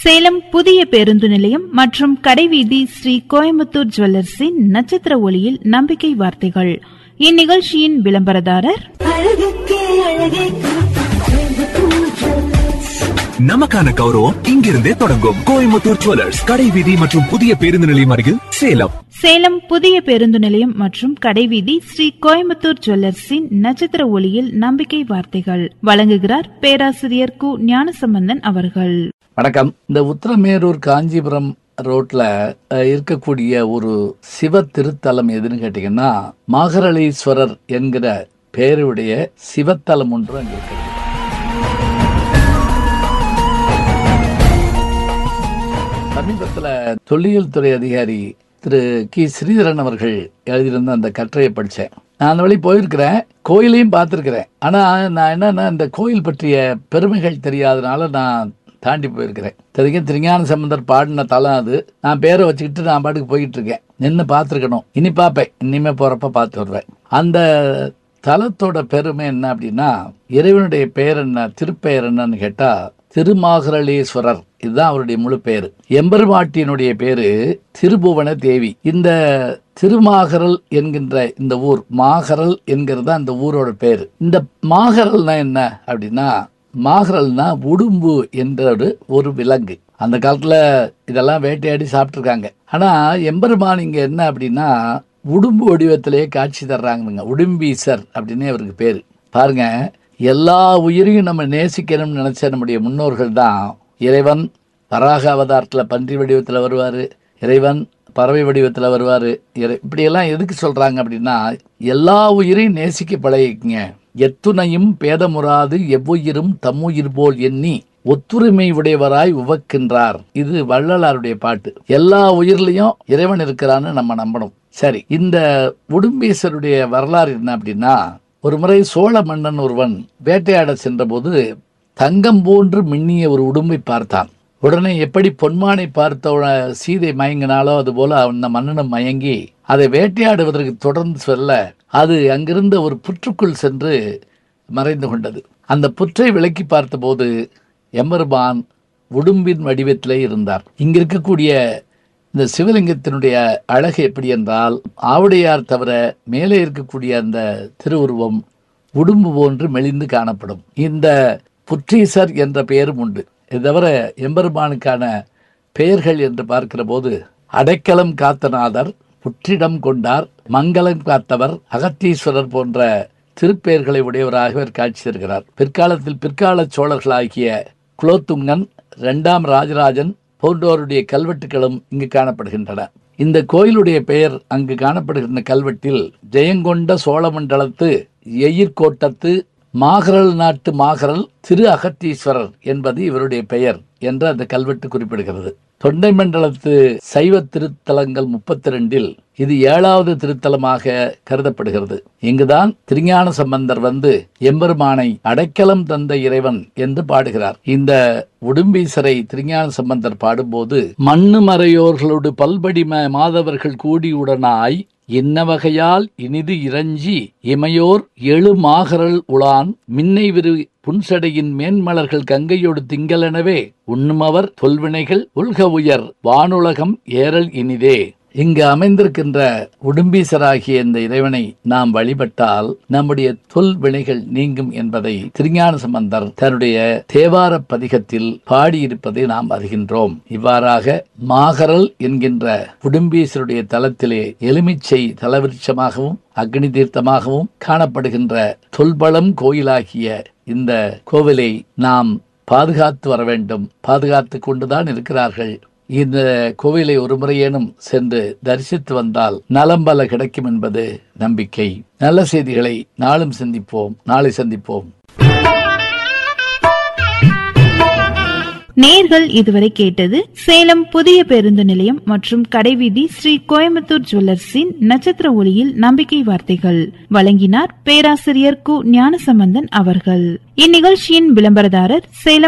சேலம் புதிய பேருந்து நிலையம் மற்றும் கடைவீதி ஸ்ரீ கோயம்புத்தூர் ஜுவல்லர்ஸின் நட்சத்திர ஒளியில் நம்பிக்கை வார்த்தைகள் இந்நிகழ்ச்சியின் விளம்பரதாரர் அழகுக்கே அழகே கோயம்புத்தூர் ஜுவல்லர்ஸ். நமக்கான கௌரவம் இங்கிருந்தே தொடங்கும் கோயம்புத்தூர் ஜுவல்லர்ஸ் கடை வீதி மற்றும் புதிய பேருந்து நிலையம் அருகில் சேலம் சேலம் புதிய பேருந்து நிலையம் மற்றும் கடைவீதி ஸ்ரீ கோயம்புத்தூர் ஜுவல்லர்ஸின் நட்சத்திர ஒளியில் நம்பிக்கை வார்த்தைகள் வழங்குகிறார் பேராசிரியர் கு ஞானசம்பந்தன் அவர்கள் வணக்கம் இந்த உத்தரமேரூர் காஞ்சிபுரம் ரோட்ல அஹ், இருக்கக்கூடிய ஒரு சிவ திருத்தலம் எதுன்னு கேட்டீங்கன்னா மாகரளீஸ்வரர் என்கிற பெயருடைய சிவத்தலம் ஒன்று அங்க இருக்கிறது சமீபத்துல தொல்லியல் துறை அதிகாரி திரு கி ஸ்ரீதரன் அவர்கள் எழுதியிருந்த அந்த கட்டுரையை படித்தேன் நான் அந்த வழி போயிருக்கிறேன் கோயிலையும் பார்த்துருக்கிறேன் ஆனால் நான் என்னன்னா இந்த கோயில் பற்றிய பெருமைகள் தெரியாதனால நான் தாண்டி போயிருக்கிறேன் தெரியும் திருஞான சம்பந்தர் பாடின தலம் அது நான் பேரை வச்சுக்கிட்டு நான் பாட்டுக்கு போயிட்டு இருக்கேன் நின்று பார்த்துருக்கணும் இனி பார்ப்பேன் இனிமே போகிறப்ப பார்த்து வருவேன் அந்த தலத்தோட பெருமை என்ன அப்படின்னா இறைவனுடைய பெயர் என்ன திருப்பெயர் என்னன்னு கேட்டா திருமாகரளீஸ்வரர் இதுதான் அவருடைய முழு பேரு எம்பெருமாட்டியினுடைய பேரு திருபுவன தேவி இந்த திருமாகரல் என்கின்ற இந்த ஊர் மாகரல் என்கிறது அந்த ஊரோட பேரு இந்த மாகரல்னா என்ன அப்படின்னா மாகரல்னா உடும்பு என்ற ஒரு ஒரு விலங்கு அந்த காலத்துல இதெல்லாம் வேட்டையாடி சாப்பிட்டுருக்காங்க ஆனா எம்பெருமான் இங்க என்ன அப்படின்னா உடும்பு வடிவத்திலேயே காட்சி தர்றாங்கங்க உடும்பீசர் அப்படின்னு அவருக்கு பேரு பாருங்க எல்லா உயிரையும் நம்ம நேசிக்கணும்னு நினைச்ச நம்முடைய முன்னோர்கள் தான் இறைவன் வராக அவதாரத்தில் பன்றி வடிவத்தில் வருவார் இறைவன் பறவை வடிவத்தில் வருவார் இறை இப்படியெல்லாம் எதுக்கு சொல்கிறாங்க அப்படின்னா எல்லா உயிரையும் நேசிக்க பழகிக்கங்க எத்துணையும் பேதமுறாது எவ்வுயிரும் தம்முயிர் போல் எண்ணி ஒத்துரிமை உடையவராய் உவக்கின்றார் இது வள்ளலாருடைய பாட்டு எல்லா உயிர்லயும் இறைவன் இருக்கிறான்னு நம்ம நம்பணும் சரி இந்த உடும்பீசருடைய வரலாறு என்ன அப்படின்னா ஒரு முறை சோழ மன்னன் ஒருவன் வேட்டையாட சென்றபோது தங்கம் போன்று மின்னிய ஒரு உடும்பை பார்த்தான் உடனே எப்படி பொன்மானை பார்த்த உட- சீதை மயங்கினாலோ அதுபோல அந்த மன்னனும் மயங்கி அதை வேட்டையாடுவதற்கு தொடர்ந்து செல்ல அது அங்கிருந்த ஒரு புற்றுக்குள் சென்று மறைந்து கொண்டது அந்த புற்றை விலக்கி பார்த்தபோது எம்பெருமான் உடும்பின் வடிவத்திலே இருந்தார் இங்க இருக்கக்கூடிய இந்த சிவலிங்கத்தினுடைய அழகு எப்படி என்றால் ஆவுடையார் தவிர மேலே இருக்கக்கூடிய அந்த திருவுருவம் உடும்பு போன்று மெலிந்து காணப்படும் இந்த புற்றீசர் என்ற பெயரும் உண்டு இது தவிர எம்பெருமானுக்கான பெயர்கள் என்று பார்க்கிற போது அடைக்கலம் காத்தநாதர் புற்றிடம் கொண்டார் மங்களம் காத்தவர் அகத்தீஸ்வரர் போன்ற திருப்பெயர்களை உடையவராக இவர் காட்சி தருகிறார் பிற்காலத்தில் பிற்கால சோழர்களாகிய குலோத்துங்கன் இரண்டாம் ராஜராஜன் போன்றோருடைய கல்வெட்டுகளும் இங்கு காணப்படுகின்றன இந்த கோயிலுடைய பெயர் அங்கு காணப்படுகின்ற கல்வெட்டில் ஜெயங்கொண்ட சோழமண்டலத்து எயிர்கோட்டத்து மாகரல் நாட்டு மாகரல் திரு அகத்தீஸ்வரர் என்பது இவருடைய பெயர் என்று அந்த கல்வெட்டு குறிப்பிடுகிறது தொண்டை மண்டலத்து சைவ திருத்தலங்கள் முப்பத்தி ரெண்டில் இது ஏழாவது திருத்தலமாக கருதப்படுகிறது இங்குதான் திருஞான சம்பந்தர் வந்து எம்பெருமானை அடைக்கலம் தந்த இறைவன் என்று பாடுகிறார் இந்த உடும்பீசரை திருஞான சம்பந்தர் பாடும்போது மண்ணு மறையோர்களோடு பல்படிம மாதவர்கள் கூடியுடனாய் இன்ன வகையால் இனிது இறஞ்சி இமையோர் எழு மாகரல் உளான் மின்னை விரு புன்சடையின் மேன்மலர்கள் கங்கையோடு திங்களெனவே உண்ணுமவர் தொல்வினைகள் உல்க உயர் வானுலகம் ஏறல் இனிதே இங்கு அமைந்திருக்கின்ற உடும்பீசராகிய இந்த இறைவனை நாம் வழிபட்டால் நம்முடைய தொல் வினைகள் நீங்கும் என்பதை திருஞான சம்பந்தர் தன்னுடைய தேவார பதிகத்தில் பாடியிருப்பதை நாம் அறிகின்றோம் இவ்வாறாக மாகரல் என்கின்ற உடும்பீசருடைய தலத்திலே எலுமிச்சை தலவிருட்சமாகவும் அக்னி தீர்த்தமாகவும் காணப்படுகின்ற தொல்பலம் கோயிலாகிய இந்த கோவிலை நாம் பாதுகாத்து வர வேண்டும் பாதுகாத்து கொண்டுதான் இருக்கிறார்கள் இந்த கோவிலை ஒரு முறையேனும் சென்று தரிசித்து வந்தால் நலம் பல கிடைக்கும் என்பது நம்பிக்கை நல்ல செய்திகளை நாளும் சந்திப்போம் நாளை சந்திப்போம் நேர்கள் இதுவரை கேட்டது சேலம் புதிய பேருந்து நிலையம் மற்றும் கடைவீதி ஸ்ரீ கோயம்புத்தூர் ஜுவல்லர்ஸின் நட்சத்திர ஒளியில் நம்பிக்கை வார்த்தைகள் வழங்கினார் பேராசிரியர் கு ஞானசம்பந்தன் அவர்கள் இந்நிகழ்ச்சியின் விளம்பரதாரர் சேலம்